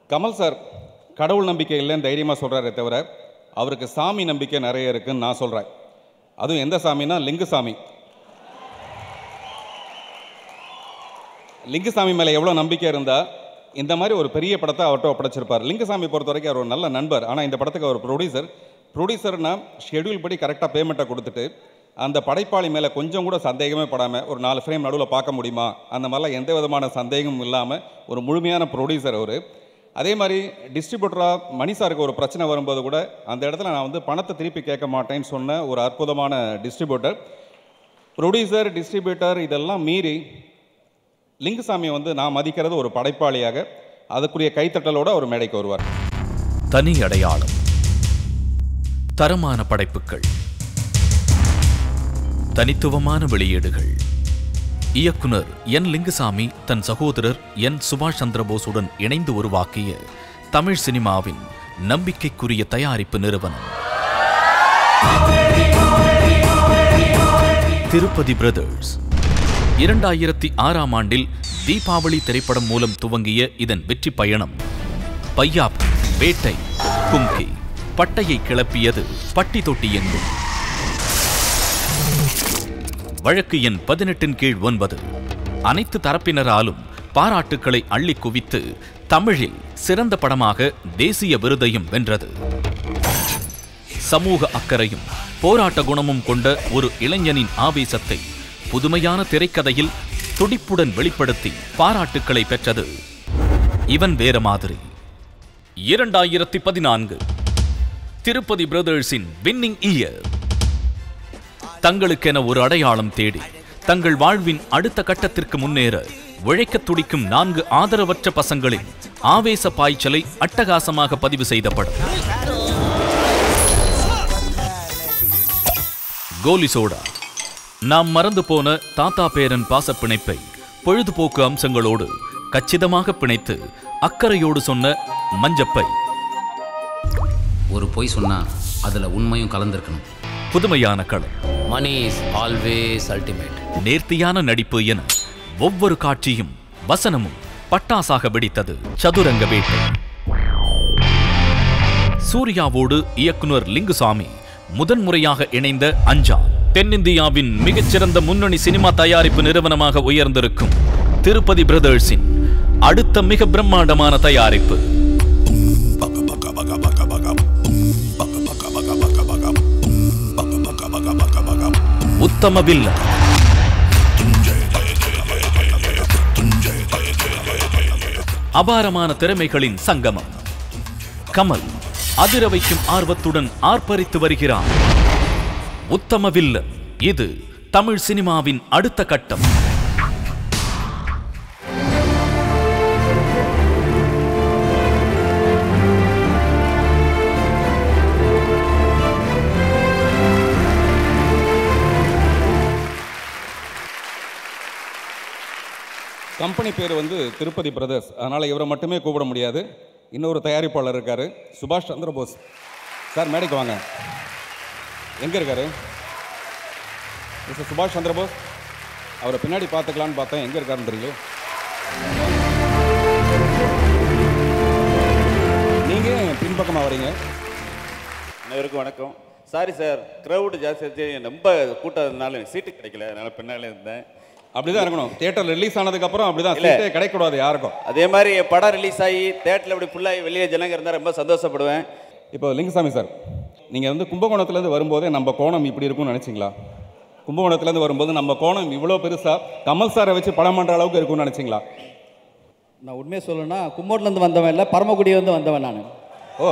Kamal sir கடவுள் நம்பிக்கை இல்லைன்னு தைரியமாக சொல்கிறாரே தவிர அவருக்கு சாமி நம்பிக்கை நிறைய இருக்குன்னு நான் சொல்கிறேன் அதுவும் எந்த சாமின்னா லிங்குசாமி லிங்குசாமி மேலே எவ்வளோ நம்பிக்கை இருந்தால் இந்த மாதிரி ஒரு பெரிய படத்தை அவர்கிட்ட ஒப்படைச்சிருப்பார் லிங்குசாமி பொறுத்த வரைக்கும் அவர் ஒரு நல்ல நண்பர் ஆனால் இந்த படத்துக்கு அவர் ப்ரொடியூசர் ப்ரொடியூசர்னா ஷெட்யூல் படி கரெக்டாக பேமெண்ட்டை கொடுத்துட்டு அந்த படைப்பாளி மேலே கொஞ்சம் கூட சந்தேகமே படாமல் ஒரு நாலு ஃப்ரேம் நடுவில் பார்க்க முடியுமா அந்த மாதிரிலாம் எந்த விதமான சந்தேகமும் இல்லாமல் ஒரு முழுமையான ப்ரொடியூசர் அவர் அதே மாதிரி டிஸ்ட்ரிபியூட்டராக மணி சாருக்கு ஒரு பிரச்சனை வரும்போது கூட அந்த இடத்துல நான் வந்து பணத்தை திருப்பி கேட்க மாட்டேன்னு சொன்ன ஒரு அற்புதமான டிஸ்ட்ரிபியூட்டர் ப்ரொடியூசர் டிஸ்ட்ரிபியூட்டர் இதெல்லாம் மீறி லிங்குசாமி வந்து நான் மதிக்கிறது ஒரு படைப்பாளியாக அதுக்குரிய கைத்தட்டலோட ஒரு மேடைக்கு வருவார் தனி அடையாளம் தரமான படைப்புகள் தனித்துவமான வெளியீடுகள் இயக்குனர் என் லிங்குசாமி தன் சகோதரர் என் சுபாஷ் சந்திரபோஸுடன் இணைந்து உருவாக்கிய தமிழ் சினிமாவின் நம்பிக்கைக்குரிய தயாரிப்பு நிறுவனம் திருப்பதி பிரதர்ஸ் இரண்டாயிரத்தி ஆறாம் ஆண்டில் தீபாவளி திரைப்படம் மூலம் துவங்கிய இதன் வெற்றி பயணம் பையாப் வேட்டை கும்கி பட்டையை கிளப்பியது பட்டி தொட்டி எங்கும் வழக்கு எண் பதினெட்டின் கீழ் ஒன்பது அனைத்து தரப்பினராலும் பாராட்டுக்களை அள்ளி குவித்து தமிழில் சிறந்த படமாக தேசிய விருதையும் வென்றது சமூக அக்கறையும் போராட்ட குணமும் கொண்ட ஒரு இளைஞனின் ஆவேசத்தை புதுமையான திரைக்கதையில் துடிப்புடன் வெளிப்படுத்தி பாராட்டுக்களை பெற்றது இவன் வேற மாதிரி இரண்டாயிரத்தி பதினான்கு திருப்பதி பிரதர்ஸின் வின்னிங் இயர் தங்களுக்கென ஒரு அடையாளம் தேடி தங்கள் வாழ்வின் அடுத்த கட்டத்திற்கு முன்னேற உழைக்கத் துடிக்கும் நான்கு ஆதரவற்ற பசங்களின் ஆவேச பாய்ச்சலை அட்டகாசமாக பதிவு செய்த படம் கோலி சோடா நாம் மறந்து போன தாத்தா பேரன் பாசப்பிணைப்பை பொழுதுபோக்கு அம்சங்களோடு கச்சிதமாக பிணைத்து அக்கறையோடு சொன்ன மஞ்சப்பை ஒரு பொய் சொன்னா அதுல உண்மையும் கலந்திருக்கணும் புதுமையான களம் மணி இஸ் ஆல்வேஸ் அல்டிமேட் நேர்த்தியான நடிப்பு என ஒவ்வொரு காட்சியும் வசனமும் பட்டாசாக வெடித்தது சதுரங்க வேட்டை சூர்யாவோடு இயக்குனர் லிங்குசாமி முதன்முறையாக இணைந்த அஞ்சான் தென்னிந்தியாவின் மிகச்சிறந்த முன்னணி சினிமா தயாரிப்பு நிறுவனமாக உயர்ந்திருக்கும் திருப்பதி பிரதர்ஸின் அடுத்த மிக பிரம்மாண்டமான தயாரிப்பு உத்தம வில்லன் அபாரமான திறமைகளின் சங்கமம் கமல் அதிர வைக்கும் ஆர்வத்துடன் ஆர்ப்பரித்து வருகிறார் உத்தம வில்லன் இது தமிழ் சினிமாவின் அடுத்த கட்டம் கம்பெனி பேர் வந்து திருப்பதி பிரதர்ஸ் அதனால் இவரை மட்டுமே கூப்பிட முடியாது இன்னொரு தயாரிப்பாளர் இருக்கார் சுபாஷ் சந்திரபோஸ் சார் மேடைக்கு வாங்க எங்கே இருக்காரு மிஸ்டர் சுபாஷ் சந்திரபோஸ் அவரை பின்னாடி பார்த்துக்கலான்னு பார்த்தேன் எங்கே இருக்காருன்னு தெரியல நீங்கள் பின்பக்கமாக வரீங்க அனைவருக்கும் வணக்கம் சாரி சார் க்ரௌடு ஜாஸ்தி ஆச்சு ரொம்ப கூட்டம் இருந்தனால எனக்கு சீட்டு கிடைக்கல அதனால பின்னாலே இருந்தேன் அப்படிதான் இருக்கணும் தியேட்டர் ரிலீஸ் ஆனதுக்கப்புறம் அப்படிதான் இல்ல. சீட்டே கிடைக்கக்கூடாது யாருக்கும் அதே மாதிரி என் படம் ரிலீஸ் ஆகி தேட்டரில் இப்படி ஃபுல்லாகி வெளியே ஜனங்க இருந்தால் ரொம்ப சந்தோஷப்படுவேன் இப்போ லிங்குசாமி சார் நீங்கள் வந்து கும்பகோணத்துலேருந்து வரும்போதே நம்ம கோணம் இப்படி இருக்கும்னு நினச்சிங்களா கும்பகோணத்துலேருந்து வரும்போது நம்ம கோணம் இவ்வளோ பெருசாக கமல் சாரை வச்சு படம் பண்ணுற அளவுக்கு இருக்கும்னு நினச்சிங்களா நான் உண்மையை சொல்லணும்னா கும்மோட்லேருந்து வந்தவன் இல்லை பரமக்குடியிலேருந்து வந்தவன் நான் ஓ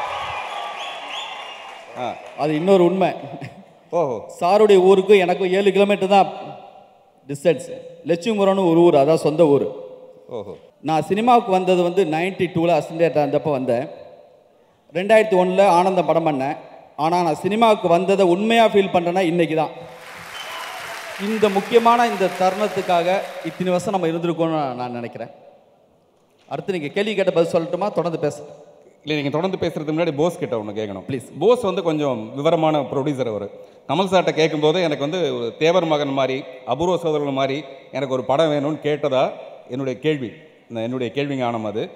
ஆ அது இன்னொரு உண்மை ஓஹோ சாருடைய ஊருக்கும் எனக்கும் ஏழு கிலோமீட்டர் தான் டிஸ்டன்ஸ் லட்சுமிபுரம்னு ஒரு ஊர் அதான் சொந்த ஊர் ஓஹோ நான் சினிமாவுக்கு வந்தது வந்து நைன்டி டூவில் அசிஸ்டன்ட் இருந்தப்போ வந்தேன் ரெண்டாயிரத்தி ஒன்றில் ஆனந்தம் படம் பண்ணேன் ஆனால் நான் சினிமாவுக்கு வந்ததை உண்மையாக ஃபீல் பண்ணுறேன்னா இன்றைக்கி தான் இந்த முக்கியமான இந்த தருணத்துக்காக இத்தனை வருஷம் நம்ம இருந்திருக்கோம்னு நான் நினைக்கிறேன் அடுத்து நீங்கள் கேள்வி கேட்ட பதில் சொல்லட்டுமா தொடர்ந்து பேச இல்லை நீங்கள் தொடர்ந்து பேசுறதுக்கு முன்னாடி போஸ் கிட்ட ஒன்று கேட்கணும் ப்ளீஸ் போஸ் வந்து கொஞ்சம் விவரமான ப்ரொடியூசர் அவர் கமல் சார்ட்ட கேட்கும்போது எனக்கு வந்து ஒரு தேவர் மகன் மாதிரி அபூர்வ சோதரன் மாதிரி எனக்கு ஒரு படம் வேணும்னு கேட்டதா என்னுடைய கேள்வி இந்த என்னுடைய கேள்வி ஞானம் அது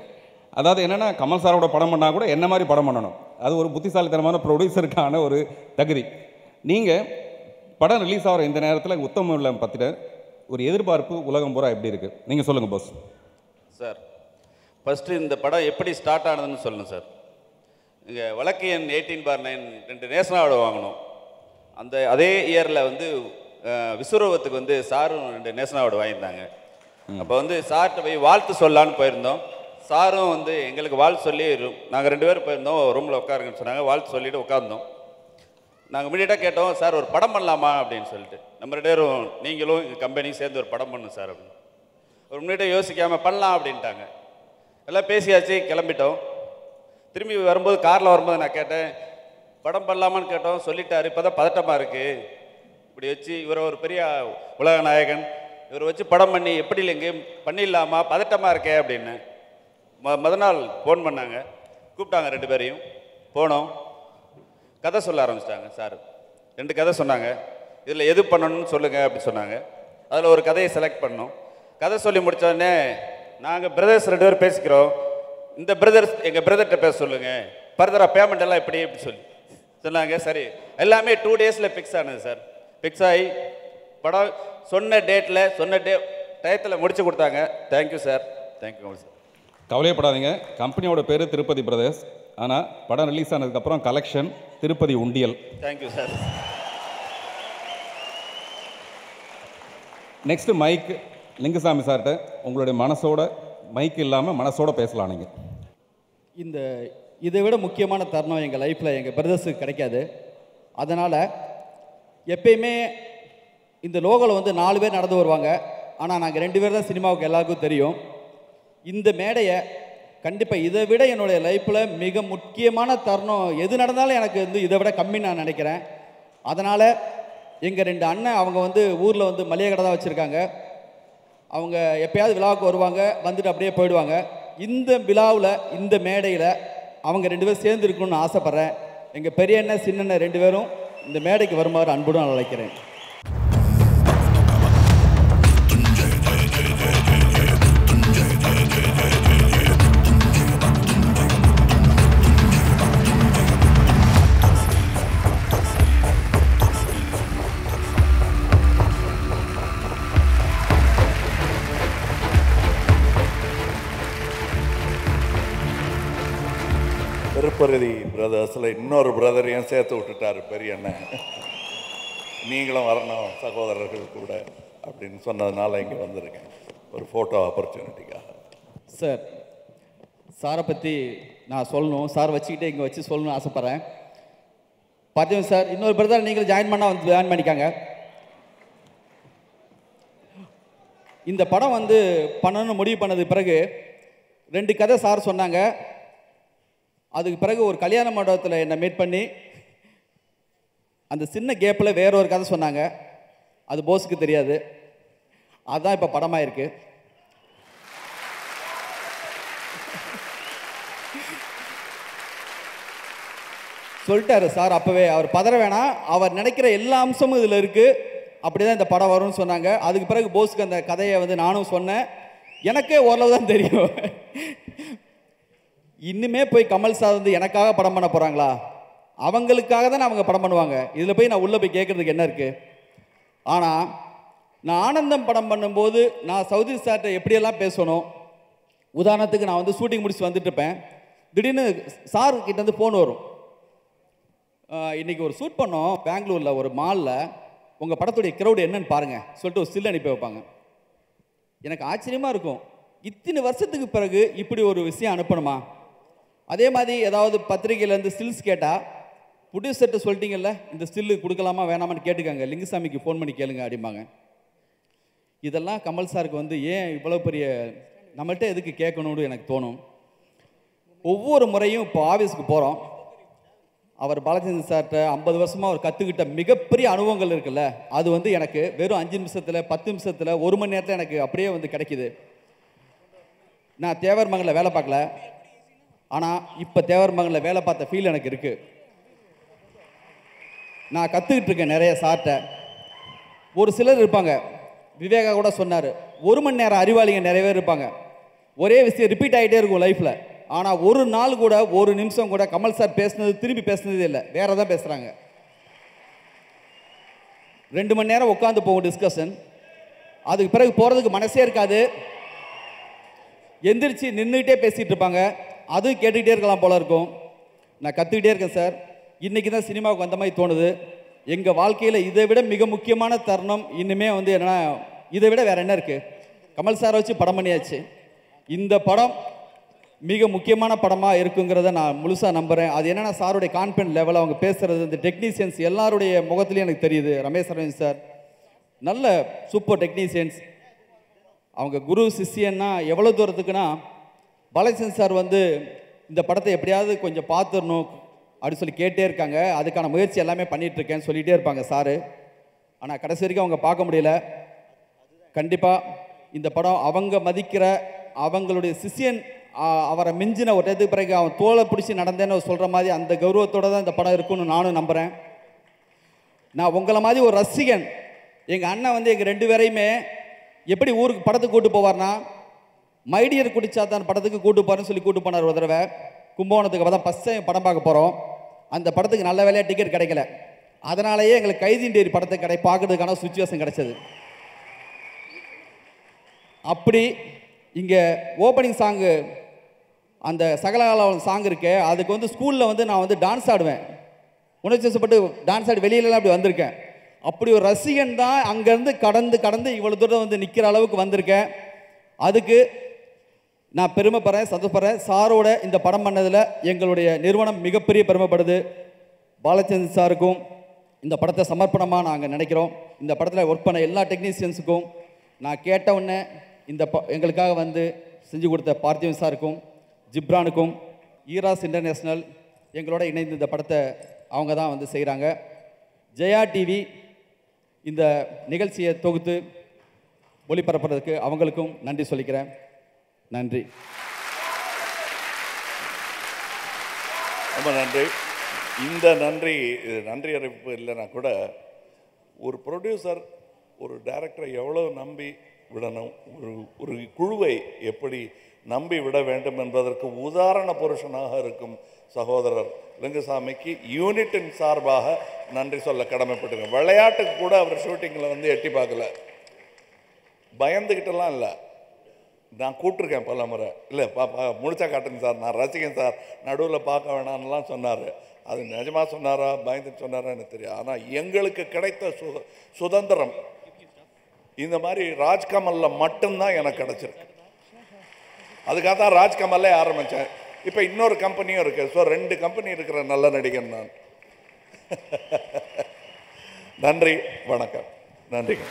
அதாவது என்னென்னா கமல் சாரோட படம் பண்ணால் கூட என்ன மாதிரி படம் பண்ணணும் அது ஒரு புத்திசாலித்தனமான ப்ரொடியூசருக்கான ஒரு தகுதி நீங்கள் படம் ரிலீஸ் ஆகிற இந்த நேரத்தில் உத்தம இல்லம் பற்றின ஒரு எதிர்பார்ப்பு உலகம் பூரா எப்படி இருக்குது நீங்கள் சொல்லுங்கள் பாஸ் சார் ஃபஸ்ட்டு இந்த படம் எப்படி ஸ்டார்ட் ஆனதுன்னு சொல்லணும் சார் இங்கே வழக்கு எண் எயிட்டீன் பார் நைன் ரெண்டு நேஷனல் அவார்டு வாங்கினோம் அந்த அதே இயரில் வந்து அஹ், விஸ்வரூபத்துக்கு வந்து சாரும் ரெண்டு நேஷனல் அவார்டு வாங்கியிருந்தாங்க அப்போ வந்து சார்கிட்ட போய் வாழ்த்து சொல்லலான்னு போயிருந்தோம் சாரும் வந்து எங்களுக்கு வாழ்த்து சொல்லி நாங்கள் ரெண்டு பேரும் போயிருந்தோம் ரூமில் உட்காருங்கன்னு சொன்னாங்க வாழ்த்து சொல்லிட்டு உட்கார்ந்தோம் நாங்கள் இமீடியட்டாக கேட்டோம் சார் ஒரு படம் பண்ணலாமா அப்படின்னு சொல்லிட்டு நம்ம ரெண்டு பேரும் நீங்களும் எங்கள் கம்பெனியும் சேர்ந்து ஒரு படம் பண்ணும் சார் அப்படின்னு ஒரு மினிட்டை யோசிக்காமல் பண்ணலாம் அப்படின்ட்டாங்க எல்லாம் பேசியாச்சு கிளம்பிட்டோம் திரும்பி வரும்போது காரில் வரும்போது நான் கேட்டேன் படம் பண்ணலாமான்னு கேட்டோம் சொல்லிட்டாரு இப்போ தான் பதட்டமாக இருக்குது இப்படி வச்சு இவரை ஒரு பெரிய உலக நாயகன் இவரை வச்சு படம் பண்ணி எப்படி இல்லைங்க பண்ணிடலாமா பதட்டமாக இருக்கே அப்படின்னு மொ முத நாள் ஃபோன் பண்ணாங்க கூப்பிட்டாங்க ரெண்டு பேரையும் போனோம் கதை சொல்ல ஆரம்பிச்சிட்டாங்க சார் ரெண்டு கதை சொன்னாங்க இதில் எது பண்ணணும்னு சொல்லுங்கள் அப்படி சொன்னாங்க அதில் ஒரு கதையை செலக்ட் பண்ணோம் கதை சொல்லி முடிச்ச உடனே நாங்கள் பிரதர்ஸ் ரெண்டு பேரும் பேசிக்கிறோம் இந்த பிரதர்ஸ் எங்கள் பிரதர்கிட்ட பேச சொல்லுங்கள் ஃபர்தராக பேமெண்ட் எல்லாம் எப்படி இப்படி சொல்லி சொன்னாங்க சரி எல்லாமே டூ டேஸில் ஃபிக்ஸ் ஆனது சார் ஃபிக்ஸ் ஆகி படம் சொன்ன டேட்டில் சொன்ன டே டயத்தில் முடிச்சு கொடுத்தாங்க தேங்க்யூ சார் தேங்க்யூ சார் கவலையப்படாதீங்க கம்பெனியோட பேர் திருப்பதி பிரதர்ஸ் ஆனால் படம் ரிலீஸ் ஆனதுக்கப்புறம் கலெக்ஷன் திருப்பதி உண்டியல் thank you sir next mike Lingusamy சார்கிட்ட உங்களுடைய மனசோட மைக் இல்லாமல் மனசோட பேசலாம் நீங்கள் இந்த இதை விட முக்கியமான தருணம் எங்கள் லைஃப்பில் எங்கள் பிரதர்ஸுக்கு கிடைக்காது அதனால் எப்பயுமே இந்த லோகோவில் வந்து நாலு பேர் நடந்து வருவாங்க ஆனால் நாங்கள் ரெண்டு பேர் தான் சினிமாவுக்கு எல்லாருக்கும் தெரியும் இந்த மேடையை கண்டிப்பாக இதை விட என்னுடைய லைஃப்பில் மிக முக்கியமான தருணம் எது நடந்தாலும் எனக்கு வந்து இதை விட கம்மின்னு நான் நினைக்கிறேன் அதனால் எங்கள் ரெண்டு அண்ணன் அவங்க வந்து ஊரில் வந்து மளிகை கடை தான் வச்சுருக்காங்க அவங்க எப்பயாவது விழாவுக்கு வருவாங்க வந்துட்டு அப்படியே போயிடுவாங்க இந்த விழாவில் இந்த மேடையில் அவங்க ரெண்டு பேரும் சேர்ந்து இருக்கணும்னு ஆசைப்பட்றேன் எங்கள் பெரிய அண்ணன் சின்ன அண்ணன் ரெண்டு பேரும் இந்த மேடைக்கு வருமாறு அன்புடன் அழைக்கிறேன் திருப்பதி பிரதர்ஸில் இன்னொரு பிரதரையும் சேர்த்து விட்டுட்டாரு பெரிய அண்ணன் நீங்களும் வரணும் சகோதரர்கள் கூட அப்படின்னு சொன்னதுனால இங்கே வந்திருக்கேன் ஒரு ஃபோட்டோ ஆப்பர்ச்சுனிட்டிக்காக சார் சாரை பற்றி நான் சொல்லணும் சார் வச்சுக்கிட்டே இங்கே வச்சு சொல்லணும்னு ஆசைப்பட்றேன் பார்த்தீங்க சார் இன்னொரு பிரதர் நீங்கள் ஜாயின் பண்ணால் வந்து ஜாயின் பண்ணிக்காங்க இந்த படம் வந்து பண்ணணும்னு முடிவு பண்ணது பிறகு ரெண்டு கதை சார் சொன்னாங்க அதுக்கு பிறகு ஒரு கல்யாண மண்டபத்தில் என்னை மீட் பண்ணி அந்த சின்ன கேப்பில் வேற ஒரு கதை சொன்னாங்க அது போஸுக்கு தெரியாது அதுதான் இப்போ படமாக இருக்குது சொல்லிட்டாரு சார் அப்போவே அவர் பதற வேணாம் அவர் நினைக்கிற எல்லா அம்சமும் இதில் இருக்குது அப்படி தான் இந்த படம் வரும்னு சொன்னாங்க அதுக்கு பிறகு போஸ்க்கு அந்த கதையை வந்து நானும் சொன்னேன் எனக்கே ஓரளவு தான் தெரியும் இன்னுமே போய் கமல் சார் வந்து எனக்காக படம் பண்ண போகிறாங்களா அவங்களுக்காக தானே அவங்க படம் பண்ணுவாங்க இதில் போய் நான் உள்ளே போய் கேட்குறதுக்கு என்ன இருக்குது ஆனால் நான் ஆனந்தம் படம் பண்ணும்போது நான் சவுதி சார்கிட்ட எப்படியெல்லாம் பேசணும் உதாரணத்துக்கு நான் வந்து ஷூட்டிங் முடிச்சு வந்துட்டு இருப்பேன் திடீர்னு சார் கிட்ட இருந்து ஃபோன் வரும் ஆஹ் இன்னைக்கு ஒரு ஷூட் பண்ணோம் பெங்களூரில் ஒரு மாலில் உங்கள் படத்துடைய க்ரௌடு என்னன்னு பாருங்க சொல்லிட்டு ஒரு ஸ்டில் அனுப்பி வைப்பாங்க எனக்கு ஆச்சரியமாக இருக்கும் இத்தனை வருஷத்துக்கு பிறகு இப்படி ஒரு விஷயம் அனுப்பணுமா அதே மாதிரி ஏதாவது பத்திரிகையிலேருந்து ஸ்டில்ஸ் கேட்டால் ப்ரொடியூசர்கிட்ட சொல்லிட்டீங்கல்ல இந்த ஸ்டில்லு கொடுக்கலாமா வேணாமான்னு கேட்டுக்கங்க லிங்குசாமிக்கு ஃபோன் பண்ணி கேளுங்க அப்படிம்பாங்க இதெல்லாம் கமல் சாருக்கு வந்து ஏன் இவ்வளோ பெரிய நம்மள்ட்ட எதுக்கு கேட்கணும்னு எனக்கு தோணும் ஒவ்வொரு முறையும் இப்போ ஆஃபீஸ்க்கு போகிறோம் அவர் பாலச்சந்திரன் சார்கிட்ட ஐம்பது வருஷமாக அவர் கற்றுக்கிட்ட மிகப்பெரிய அனுபவங்கள் இருக்குல்ல அது வந்து எனக்கு வெறும் அஞ்சு நிமிஷத்தில் பத்து நிமிஷத்தில் ஒரு மணி நேரத்தில் எனக்கு அப்படியே வந்து கிடைக்குது நான் தேவர் மங்கலில் வேலை பார்க்கல ஆனால் இப்போ தேவர் மங்கலில் வேலை பார்த்த ஃபீல் எனக்கு இருக்குது நான் கற்றுக்கிட்டு இருக்கேன் நிறைய சார்ட்ட ஒரு சிலர் இருப்பாங்க விவேகா கூட சொன்னார் ஒரு மணி நேரம் அறிவாளிங்க நிறைய பேர் இருப்பாங்க ஒரே விஷயம் ரிப்பீட் ஆகிட்டே இருக்கும் லைஃப்பில் ஆனால் ஒரு நாள் கூட ஒரு நிமிஷம் கூட கமல் சார் பேசுனது திரும்பி பேசுனதே இல்லை வேற தான் பேசுகிறாங்க ரெண்டு மணி நேரம் உட்காந்து போகும் டிஸ்கஷன் அதுக்கு பிறகு போகிறதுக்கு மனசே இருக்காது எந்திரிச்சு நின்றுக்கிட்டே பேசிகிட்டு இருப்பாங்க அதுவும் கேட்டுக்கிட்டே இருக்கலாம் போல இருக்கும் நான் கற்றுக்கிட்டே இருக்கேன் சார் இன்றைக்கி தான் சினிமாவுக்கு வந்த மாதிரி தோணுது எங்கள் வாழ்க்கையில் இதை விட மிக முக்கியமான தருணம் இன்னுமே வந்து என்னென்னா இதை விட வேறு என்ன இருக்குது கமல் சாரை வச்சு படம் பண்ணியாச்சு இந்த படம் மிக முக்கியமான படமாக இருக்குங்கிறத நான் முழுசாக நம்புகிறேன் அது என்னென்னா சாருடைய கான்ஃபிடன்ட் லெவல் அவங்க பேசுகிறது இந்த டெக்னீஷியன்ஸ் எல்லாருடைய முகத்துலையும் எனக்கு தெரியுது ரமேஷ் அரவிந்த் சார் நல்ல சூப்பர் டெக்னீஷியன்ஸ் அவங்க குரு சிஷ்யன்னா எவ்வளோ தூரத்துக்குன்னா பாலச்சந்திரன் சார் வந்து இந்த படத்தை எப்படியாவது கொஞ்சம் பார்த்துடணும் அப்படின்னு சொல்லி கேட்டே இருக்காங்க அதுக்கான முயற்சி எல்லாமே பண்ணிட்டு இருக்கேன்னு சொல்லிகிட்டே இருப்பாங்க சாரு ஆனால் கடைசி வரைக்கும் அவங்க பார்க்க முடியல கண்டிப்பாக இந்த படம் அவங்க மதிக்கிற அவங்களுடைய சிஷ்யன் ஆ, அவரை மிஞ்சின ஒரு இதுக்கு பிறகு அவன் தோலை பிடிச்சி நடந்தேன்னு சொல்கிற மாதிரி அந்த கௌரவத்தோட தான் இந்த படம் இருக்கும்னு நானும் நம்புகிறேன் நான் உங்களை மாதிரி ஒரு ரசிகன் எங்கள் அண்ணன் வந்து எங்கள் ரெண்டு பேரையுமே எப்படி ஊருக்கு படத்துக்கு கூட்டு போவார்னா மைடியர் குடிச்சா தான் படத்துக்கு கூட்டு போறேன்னு சொல்லி கூட்டு போனார் ஒரு தடவை கும்பகோணத்துக்கு அப்போ தான் ஃபஸ்ட் டைம் படம் பார்க்க போகிறோம் அந்த படத்துக்கு நல்ல வேலையாக டிக்கெட் கிடைக்கல அதனாலேயே எங்களுக்கு கைதிண்டேரி படத்தை கடை பார்க்கறதுக்கான சுச்சுவேஷன் கிடைச்சது அப்படி இங்கே ஓப்பனிங் சாங்கு அந்த சகலகாலம் சாங் இருக்கே அதுக்கு வந்து ஸ்கூலில் வந்து நான் வந்து டான்ஸ் ஆடுவேன் உணர்ச்சிவசப்பட்டு டான்ஸ் ஆடி வெளியிலலாம் அப்படி வந்திருக்கேன் அப்படி ஒரு ரசிகன் தான் அங்கேருந்து கடந்து கடந்து இவ்வளோ தூரம் வந்து நிற்கிற அளவுக்கு வந்திருக்கேன் அதுக்கு நான் பெருமைப்படுறேன் சந்தோஷப்படுறேன் சாரோட இந்த படம் பண்ணதில் எங்களுடைய நிறுவனம் மிகப்பெரிய பெருமைப்படுது பாலச்சந்திரன் சாருக்கும் இந்த படத்தை சமர்ப்பணமாக நாங்கள் நினைக்கிறோம் இந்த படத்தில் ஒர்க் பண்ண எல்லா டெக்னீஷியன்ஸுக்கும் நான் கேட்ட உடனே இந்த ப எங்களுக்காக வந்து செஞ்சு கொடுத்த பார்த்திவன் சாருக்கும் ஜிப்ரானுக்கும் ஈராஸ் இன்டர்நேஷ்னல் எங்களோட இணைந்து இந்த படத்தை அவங்க தான் வந்து செய்கிறாங்க ஜெயா டிவி இந்த நிகழ்ச்சியை தொகுத்து ஒளிபரப்புறதுக்கு அவங்களுக்கும் நன்றி சொல்லிக்கிறேன் நன்றி ரொம்ப நன்றி இந்த நன்றி இது நன்றி அறிவிப்பு இல்லைன்னா கூட ஒரு ப்ரொடியூசர் ஒரு டைரக்டரை எவ்வளோ நம்பி விடணும் ஒரு ஒரு குழுவை எப்படி நம்பி விட வேண்டும் என்பதற்கு உதாரண புருஷனாக இருக்கும் சகோதரர் லிங்குசாமிக்கு யூனிட்டின் சார்பாக நன்றி சொல்ல கடமைப்பட்டிருக்கேன் விளையாட்டுக்கு கூட அவர் ஷூட்டிங்கில் வந்து எட்டி பார்க்கல பயந்துக்கிட்டெல்லாம் இல்லை நான் கூப்பிட்ருக்கேன் பல முறை இல்லை பா பா முடிச்சா காட்டுங்க சார் நான் ரசிகன் சார் நடுவில் பார்க்க வேணாம்னுலாம் சொன்னார் அது நிஜமாக சொன்னாரா பயந்து சொன்னாரா எனக்கு தெரியும் ஆனால் எங்களுக்கு கிடைத்த சு சுதந்திரம் இந்த மாதிரி ராஜ்கமல்ல மட்டும்தான் எனக்கு கிடைச்சிருக்கு அதுக்காக தான் ராஜ்கமல்லே ஆரம்பித்தேன் இப்போ இன்னொரு கம்பெனியும் இருக்குது ஸோ ரெண்டு கம்பெனி இருக்கிற நல்ல நடிகன் நான் நன்றி வணக்கம் நன்றிங்க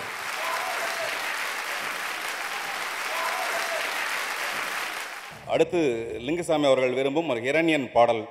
அடுத்து லிங்குசாமி அவர்கள் விரும்பும் ஒரு இரணியன் பாடல்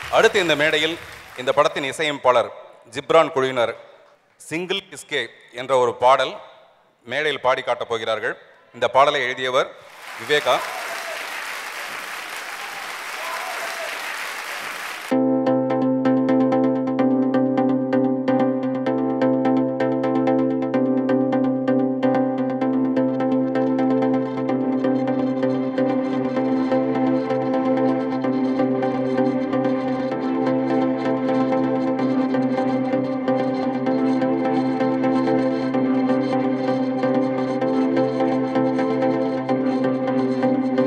அடுத்து இந்த மேடையில் இந்த படத்தின் இசையமைப்பாளர் ஜிப்ரான் குழுவினர் சிங்கிள் இஸ்கே என்ற ஒரு பாடல் மேடையில் பாடி காட்டப் போகிறார்கள் இந்த பாடலை எழுதியவர் விவேகா Thank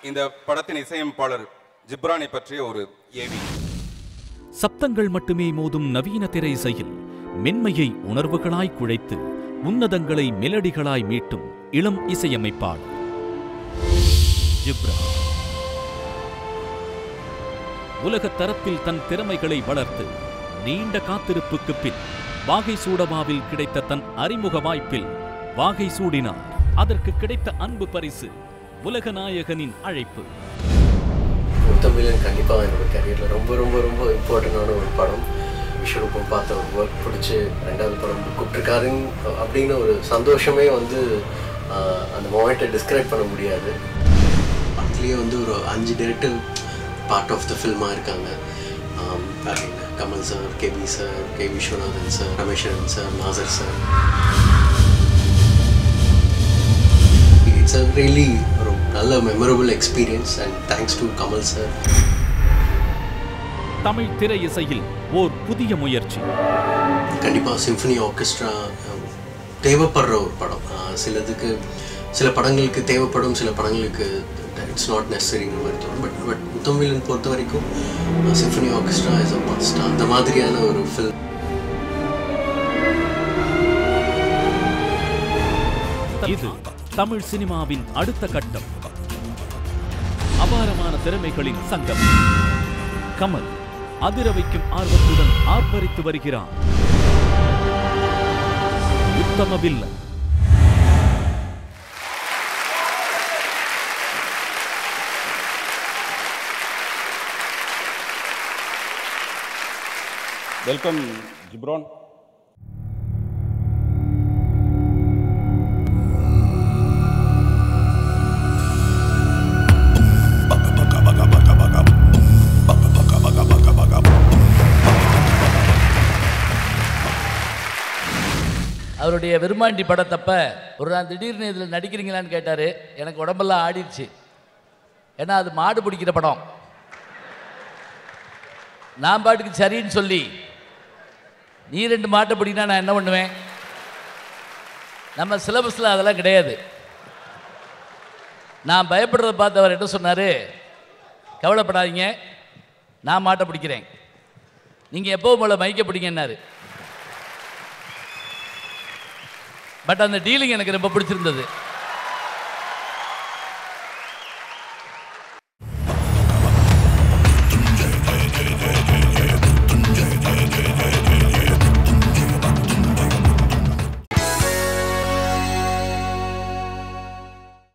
இந்த படத்தின் இசையமைப்பாளர் ஜிப்ரானை பற்றிய ஒரு ஏவி சப்தங்கள் மட்டுமே மோதும் நவீன திரை இசையில் மென்மையை உணர்வுகளாய் குழைத்து உன்னதங்களை மெலடிகளாய் மீட்டும் இளம் இசையமைப்பாளர் ஜிப்ரான் உலகத் தரத்தில் தன் திறமைகளை வளர்த்து நீண்ட காத்திருப்புக்கு பின் வாகை சூடமாவில் கிடைத்த தன் அறிமுக வாய்ப்பில் வாகை சூடினார் அதற்கு கிடைத்த அன்பு பரிசு உலக நாயகனின் அழைப்பு முத்தமிழன் கண்டிப்பாக என்னோட கரியரில் ரொம்ப ரொம்ப ரொம்ப இம்பார்ட்டண்டான ஒரு படம் விஸ்வரூபம் பார்த்த ஒரு ஒர்க் பிடிச்சி ரெண்டாவது படம் கூப்பிட்டுருக்காருன்னு அப்படின்னு ஒரு சந்தோஷமே வந்து ஆஹ், அந்த மொமெண்ட்டை டிஸ்கிரைப் பண்ண முடியாது படத்துலேயே வந்து ஒரு அஞ்சு டேரக்டர் பார்ட் ஆஃப் த ஃபில்மாக இருக்காங்க ஆம், பாத்தீங்கன்னா Kamal sir KB sir K Viswanathan sir Rameswaran sir Nasser sir it's a really ஒரு நல்ல memorable experience and thanks to Kamal sir Tamil திரை இசையில் ஓர் புதிய முயற்சி கண்டிப்பாக சிம்ஃபனி ஆர்கெஸ்ட்ரா தேவைப்படுற ஒரு படம் அஹ் சிலதுக்கு சில படங்களுக்கு தேவைப்படும் சில படங்களுக்கு இட்ஸ் நாட் நெசரிங்கிற மாதிரி தோணும் பட் பட் முத்தமிழன் பொறுத்த வரைக்கும் symphony orchestra is a must அந்த மாதிரியான ஒரு ஃபில்ம் இது தமிழ் சினிமாவின் அடுத்த கட்டம் அபாரமான திறமைகளின் சங்கம் கமல் அதிர வைக்கும் ஆர்வத்துடன் ஆர்ப்பரித்து வருகிறான் உத்தம வில்லன் வெல்கம் ஜிப்ரான் அவருடைய விரும்மாண்டி படத்தப்ப ஒரு நான் திடீர்னு இதில் நடிக்கிறீங்களான்னு கேட்டார் எனக்கு உடம்பெல்லாம் ஆடிடுச்சு ஏன்னா அது மாடு பிடிக்கிற படம் நான் பாட்டுக்கு சரின்னு சொல்லி நீ ரெண்டு மாட்டை பிடினா நான் என்ன பண்ணுவேன் நம்ம சிலபஸில் அதெல்லாம் கிடையாது நான் பயப்படுறத பார்த்து அவர் என்ன சொன்னார் கவலைப்படாதீங்க நான் மாட்டை பிடிக்கிறேன் நீங்கள் எப்போவும் போல மைக்க பிடிங்கன்னாரு பட் அந்த டீலிங் எனக்கு ரொம்ப பிடிச்சிருந்தது